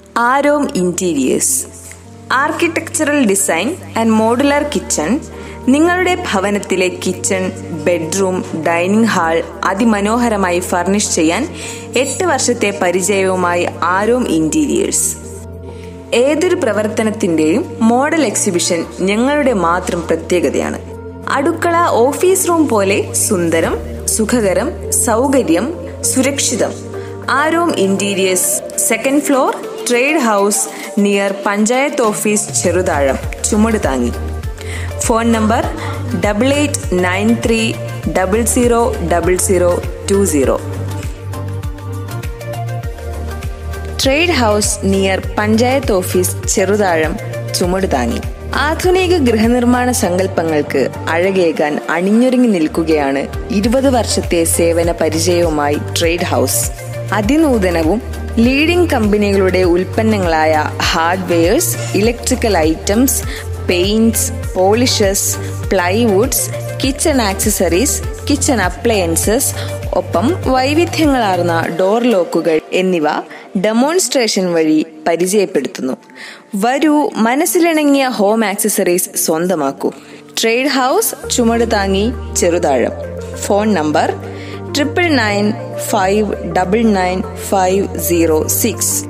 ആരോം interiors architectural design and modular kitchen നിങ്ങളുടെ ഭവനത്തിലെ kitchen bedroom dining hall അതിമനോഹരമായി furnish ചെയ്യാൻ എട്ട് വർഷത്തെ പരിചയവുമായി ആരോം ഇന്റീരിയേഴ്സ് ഏതൊരു പ്രവർത്തനത്തിന്റെയും മോഡൽ എക്സിബിഷൻ ഞങ്ങളുടെ മാത്രം പ്രത്യേകതയാണ് അടുക്കള ഓഫീസ് റൂം പോലെ സുന്ദരം സുഖകരം സൗകര്യം സുരക്ഷിതം Aarom interiors second floor trade house near panchayat office Cheruthazham Chumadu Thangi phone number double eight nine three double zero double zero two zero trade house near panchayat office Cheruthazham Chumadu Thangi ആധുനിക ഗൃഹനിർമ്മാണ സങ്കല്പങ്ങൾക്ക് അഴകേകാൻ അണിഞ്ഞൊരുങ്ങി നിൽക്കുകയാണ് ഇരുപത് വർഷത്തെ സേവന പരിചയവുമായി ട്രേഡ് ഹൗസ് അതിനൂതനവും ലീഡിംഗ് കമ്പനികളുടെ ഉൽപ്പന്നങ്ങളായ hardwares electrical items paints polishes plywoods kitchen accessories kitchen appliances ഒപ്പം വൈവിധ്യങ്ങളാർന്ന ഡോർ ലോക്കുകൾ എന്നിവ ഡെമോൺസ്ട്രേഷൻ വഴി പരിചയപ്പെടുത്തുന്നു വരൂ മനസ്സിലിണങ്ങിയ ഹോം ആക്സസറീസ് സ്വന്തമാക്കൂ trade house Chumadu Thangi Cheruthazham phone number triple nine five double nine five zero six